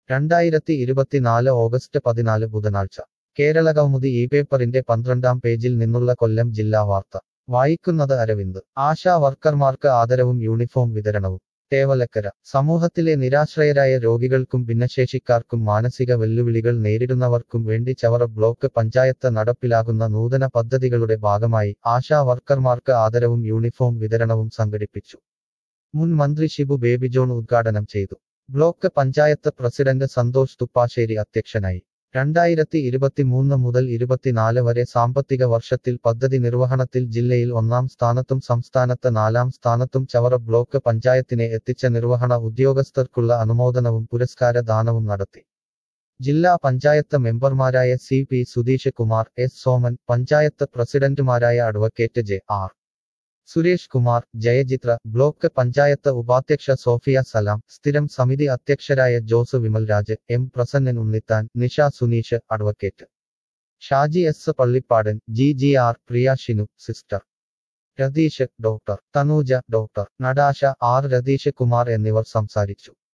രണ്ടായിരത്തി ഇരുപത്തിനാല് ഓഗസ്റ്റ് പതിനാല് ബുധനാഴ്ച കേരളകൗമുദി ഈ പേപ്പറിന്റെ പന്ത്രണ്ടാം പേജിൽ നിന്നുള്ള കൊല്ലം ജില്ലാ വാർത്ത വായിക്കുന്നത് അരവിന്ദ് ആശാ വർക്കർമാർക്ക് ആദരവും യൂണിഫോം വിതരണവും തേവലക്കര സമൂഹത്തിലെ നിരാശ്രയരായ രോഗികൾക്കും ഭിന്നശേഷിക്കാർക്കും മാനസിക വെല്ലുവിളികൾ നേരിടുന്നവർക്കും വേണ്ടി ചവറ ബ്ലോക്ക് പഞ്ചായത്ത് നടപ്പിലാകുന്ന നൂതന പദ്ധതികളുടെ ഭാഗമായി ആശാ വർക്കർമാർക്ക് ആദരവും യൂണിഫോം വിതരണവും സംഘടിപ്പിച്ചു മുൻ മന്ത്രി ഷിബു ബേബി ജോൺ ഉദ്ഘാടനം ചെയ്തു ബ്ലോക്ക് പഞ്ചായത്ത് പ്രസിഡന്റ് സന്തോഷ് തുപ്പാശ്ശേരി അധ്യക്ഷനായി രണ്ടായിരത്തി ഇരുപത്തിമൂന്ന് മുതൽ ഇരുപത്തിനാല് വരെ സാമ്പത്തിക വർഷത്തിൽ പദ്ധതി നിർവഹണത്തിൽ ജില്ലയിൽ ഒന്നാം സ്ഥാനത്തും സംസ്ഥാനത്ത് നാലാം സ്ഥാനത്തും ചവറ ബ്ലോക്ക് പഞ്ചായത്തിനെ എത്തിച്ച നിർവഹണ ഉദ്യോഗസ്ഥർക്കുള്ള അനുമോദനവും പുരസ്കാര ദാനവും നടത്തി ജില്ലാ പഞ്ചായത്ത് മെമ്പർമാരായ C P Sudheesh Kumar S Soman panchayat പ്രസിഡന്റുമാരായ advocate J R Suresh Kumar Jayachitra block panchayat ഉപാധ്യക്ഷ സോഫിയ സലാം സ്ഥിരം സമിതി അധ്യക്ഷരായ Jose Vimalraj M Prasannan Unnithan Nisha Suneesh advocate Shaji S Pallippadan G G R Priya Shinu sister Ratheesh doctor Thanuja doctor Natasha R Ratheesh Kumar എന്നിവർ സംസാരിച്ചു